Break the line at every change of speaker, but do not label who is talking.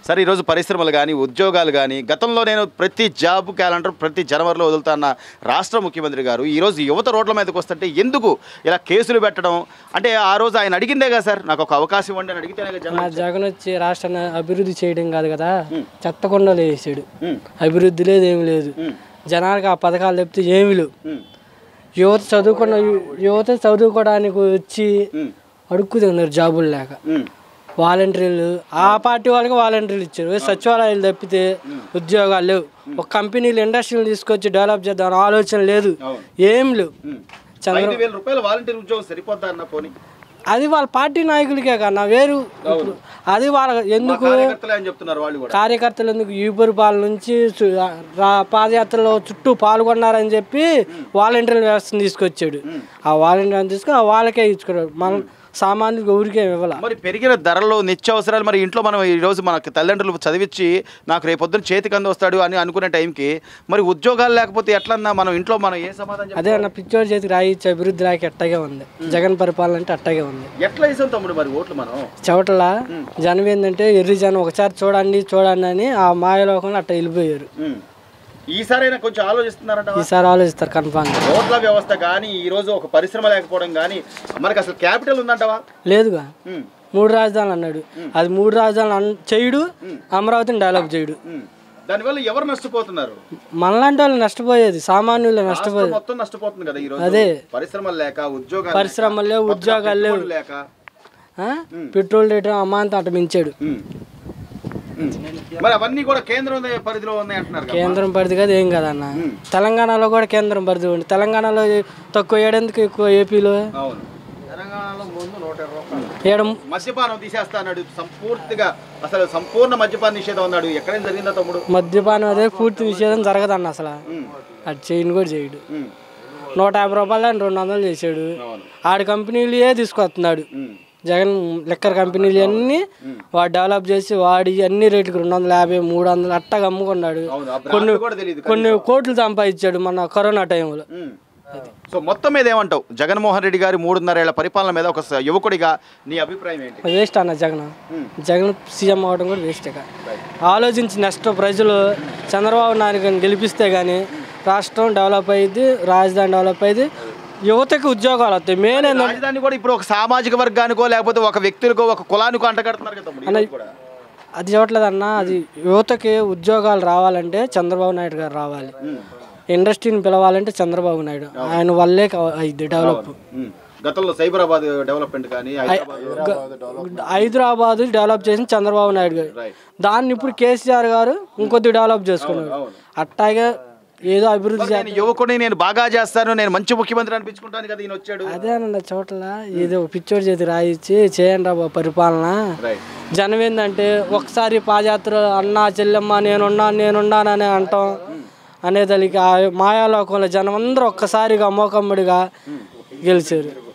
సరే ఈరోజు పరిశ్రమలు కానీ ఉద్యోగాలు కానీ గతంలో నేను ప్రతి జాబ్ క్యాలెండర్ ప్రతి జనవరిలో వదులుతున్న రాష్ట్ర ముఖ్యమంత్రి గారు ఈరోజు యువత రోడ్ల మీదకి వస్తుంటే ఎందుకు ఇలా కేసులు పెట్టడం అంటే ఆ రోజు ఆయన అడిగిందే కదా సార్ నాకు ఒక అవకాశం ఇవ్వండి అని అడిగితేనే కదా
మా
జనం
జగన్ వచ్చి రాష్ట్రాన్ని అభివృద్ధి చేయడం కాదు కదా చెత్తకొండలు వేసాడు
ఉమ్,
అభివృద్ధి లేదు ఏమి లేదు
ఉమ్,
జనాలకు ఆ పథకాలు చెప్తే ఏమి లేవు
ఉమ్,
యువత చదువుకున్న యు- యువత చదువుకోవడానికి వచ్చి
ఉమ్,
అడుక్కు తిన్నారు జాబులు లేక
ఉమ్,
వాలంటీర్లు ఆ పార్టీ వాళ్ళకి వాలంటీర్లు ఇచ్చారు ఏ సచివాలయాలు తప్పితే ఉద్యోగాలు లేవు ఒక కంపెనీలు ఇండస్ట్రీలు తీసుకొచ్చి డెవలప్ చేద్దాం ఆలోచన లేదు
అవును.
ఏం లేవు
ఉమ్.
చంద్ర
ఐదు వేల రూపాయలు వాలంటీర్ ఉద్యోగం సరిపోద్దా అన్న పోనీ
అది వాళ్ళ పార్టీ నాయకులకే కన్నా వేరు ఇప్పుడు అది వాళ్ళ
మా
ఎందుకు
కార్యకర్తలే అని చెప్తున్నారు వాళ్ళు కూడా
కార్యకర్తలు ఎందుకు ఈపురపాల నుంచి సు- రా- పాదయాత్రలో చుట్టూ పాల్గొన్నారని చెప్పి వాలంటీర్ల వ్యవస్థను తీసుకొచ్చాడు ఆ వాలంటీర్ని తీసుకుని ఆ వాళ్ళకే ఇచ్చుకున్నాడు మన సామాన్యుడికి ఊరికే ఇవ్వాల
మరి పెరిగిన ధరలు నిత్యావసరాలు మరి ఇంట్లో మనం ఈ రోజు మనకి తల్లిదండ్రులు చదివించి నాకు రేపొద్దున చేతికి అంది వస్తాడు అని అనుకునే టైంకి మరి ఉద్యోగాలు లేకపోతే ఎట్లన్నా మనం ఇంట్లో మనం ఏ సమాధానం చెప్తాం?
అదే అన్న పిచ్చోడి చేతికి రాయిచ్చే అభివృద్ధి రాకి అట్టగే ఉంది జగన్ పరిపాలన అంటే అట్టగే ఉంది
ఎట్లా వేసాం తమ్ముడు మరి ఓట్లు మనం
చెవటల జనం ఏంటంటే ఎర్రి జనం ఒకసారి చూడండి చూడండి అని ఆ మాయలోకంలో అట్ట వెళ్ళిపోయారు
ఉమ్. ఈసారైనా కొంచెం ఆలోచిస్తున్నారంట
ఈసారి ఆలోచిస్తారు కన్ఫామ్
ఓట్ల వ్యవస్థ కానీ ఈ రోజు ఒక పరిశ్రమ లేకపోవడం కానీ మనకి అసలు క్యాపిటల్ ఉందంటవా
లేదుగా
ఉమ్,
మూడు రాజధానులు అన్నాడు అది మూడు రాజధానులు అన్- చేయడు అమరావతిని డెవలప్ చేయడు
ఉమ్. దానివల్ల ఎవరు నష్టపోతున్నారు
మనలాంటి వాళ్ళు నష్టపోయేది సామాన్యులు నష్టపోయేది
రాష్ట్రం మొత్తం నష్టపోతుంది కదా ఈ రోజు
అదే.
పరిశ్రమలు లేక ఉద్యోగాలు
పరిశ్రమలు లేవు,
లేక,
ఉద్యోగాలు లేవు.
పెట్టుబడులు లేక
ఆ? పెట్రోల్ రేటు అమాంత అట మించాడు
ఉమ్. ఉమ్. మరి అవన్నీ కూడా కేంద్రం పరిధిలో ఉన్నాయి అంటున్నారు కదా.
కేంద్రం పరిధి కదా ఏం కదన్న తెలంగాణలో కూడా కేంద్రం పరిధి ఉంది తెలంగాణలో తక్కువ ఏడెందుకు ఎక్కువ ఏపీలో
అవును
ఏడ
మద్యపానం తీసేస్తా అన్నాడు సంపూర్తిగా అసలు సంపూర్ణ మద్యపాన నిషేధం అన్నాడు ఎక్కడైనా జరిగిందా తమ్ముడు
మద్యపానం అదే పూర్తి నిషేధం జరగదన్న అసలు
ఉమ్.
అది చేయను కూడా చేయడు
ఉమ్.
నూట యాభై రూపాయలు దాన్ని రెండు వందలు చేశాడు
అవును
ఆడి కంపెనీలే తీసుకొస్తున్నాడు
ఉమ్.
జగన్ లిక్కర్ కంపెనీలు అన్నీ వాడు డెవలప్ చేసి వాడి అన్ని రేట్లకు రెండు వందల యాభై మూడు వందలు అట్టగా అమ్ముకున్నాడు
అవును ఆ బ్రాండ్ కూడా తెలియదు
కొన్ని కోట్లు సంపాదించాడు మన కరోనా టైంలో
ఉమ్. సో మొత్తం మీద ఏమంటావు జగన్మోహన్ రెడ్డి గారి మూడున్నరేళ్ల పరిపాలన మీద ఒక స- యువకుడిగా నీ అభిప్రాయం ఏంటి
వేస్ట్ అన్న జగన్ జగన్ సీఎం అవడం కూడా వేస్ట్ ఇక ఆలోచించి నెక్స్ట్ ప్రజలు చంద్రబాబు నాయుడు గారిని గెలిపిస్తే కానీ రాష్ట్రం డెవలప్ అయ్యింది రాజధాని డెవలప్ అయ్యింది యువతకి ఉద్యోగాలు వస్తాయి మెయిన్ ఏంటంటే
రాజధాని కూడా ఇప్పుడు ఒక సామాజిక వర్గానికో లేకపోతే ఒక వ్యక్తులకో ఒక కులానికో అంటగడుతున్నారు కదా తమ్ముడు ఈరోజు కూడా.
అది చెప్పట్లేదన్న అది యువతకి ఉద్యోగాలు రావాలంటే చంద్రబాబు నాయుడు గారు రావాలి
ఉమ్.
ఇండస్ట్రీని పిలవాలంటే చంద్రబాబు నాయుడు ఆయన వల్లే కావ- అయ్యిద్ది డెవలప్
ఉమ్. గతంలో సైబరాబాద్ డెవలప్మెంట్ కానీ హైదరాబాద్
హైదరాబాద్ డెవలప్ చేసిన చంద్రబాబు నాయుడు గారు
రైట్
దాన్ని ఇప్పుడు కేసీఆర్ గారు ఇంకొద్ది డెవలప్ చేసుకున్నారు
అవును
అట్టాగే ఏదో అభివృద్ధి చే-
నేను యువకుడిని నేను బాగా చేస్తాను నేను మంచి ముఖ్యమంత్రి అనిపించుకుంటాను కదా ఈయన వచ్చాడు
అదే అన్న చోట్ల ఏదో పిచ్చోడి చేతి రాయిచ్చి చేయండి రా పరిపాలన
రైట్
జనం ఏంటంటే ఒకసారి పాదయాత్ర అన్నా చెల్లెమ్మ నేనున్నాను నేనున్నానని అంటాం అనేదానికి ఆ మాయాలోకంలో జనం అందరూ ఒక్కసారిగా మోకమ్ముడిగా గెలిచారు